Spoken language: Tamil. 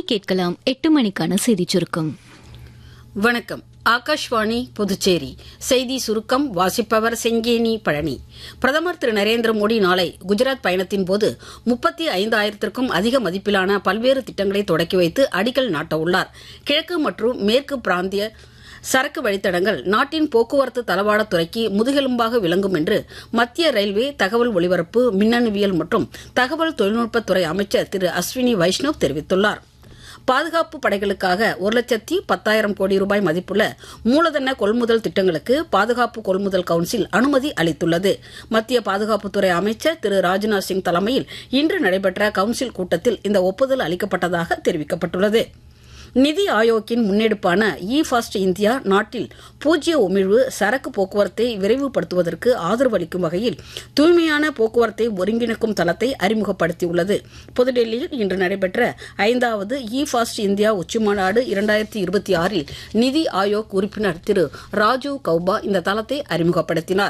கேட்கலாம் எட்டு மணிக்கான செய்திச் சுருக்கம் வணக்கம் ஆகாஷ்வாணி புதுச்சேரி செய்தி சுருக்கம் வாசிப்பவர் செங்கேனி பழனி பிரதமர் திரு நரேந்திர மோடி நாளை குஜராத் பயணத்தின் போது முப்பத்தி ஐந்தாயிரத்திற்கும் அதிக மதிப்பிலான பல்வேறு திட்டங்களை தொடக்கி வைத்து அடிக்கல் நாட்டவுள்ளார் கிழக்கு மற்றும் மேற்கு பிராந்திய சரக்கு வழித்தடங்கள் நாட்டின் போக்குவரத்து தளவாடத்துறைக்கு முதுகெலும்பாக விளங்கும் என்று மத்திய ரயில்வே தகவல் ஒலிபரப்பு மின்னணுவியல் மற்றும் தகவல் தொழில்நுட்பத்துறை அமைச்சர் திரு அஸ்வினி வைஷ்ணவ் தெரிவித்துள்ளார் பாதுகாப்பு படைகளுக்காக ஒரு லட்சத்தி பத்தாயிரம் கோடி ரூபாய் மதிப்புள்ள மூலதன கொள்முதல் திட்டங்களுக்கு பாதுகாப்பு கொள்முதல் கவுன்சில் அனுமதி அளித்துள்ளது மத்திய பாதுகாப்புத்துறை அமைச்சர் திரு ராஜ்நாத் சிங் தலைமையில் இன்று நடைபெற்ற கவுன்சில் கூட்டத்தில் இந்த ஒப்புதல் அளிக்கப்பட்டதாக தெரிவிக்கப்பட்டுள்ளது நிதி ஆயோக்கின் முன்னெடுப்பான இ ஃபாஸ்ட் இந்தியா நாட்டில் பூஜ்ய உமிழ்வு சரக்கு போக்குவரத்தை விரைவுபடுத்துவதற்கு ஆதரவு அளிக்கும் வகையில் தூய்மையான போக்குவரத்தை ஒருங்கிணைக்கும் தளத்தை அறிமுகப்படுத்தியுள்ளது புதுடெல்லியில் இன்று நடைபெற்ற ஐந்தாவது இ ஃபாஸ்ட் இந்தியா உச்சிமாநாடு இரண்டாயிரத்தி இருபத்தி ஆறில் நிதி ஆயோக் உறுப்பினர் திரு ராஜீவ் கௌபா இந்த தளத்தை அறிமுகப்படுத்தினார்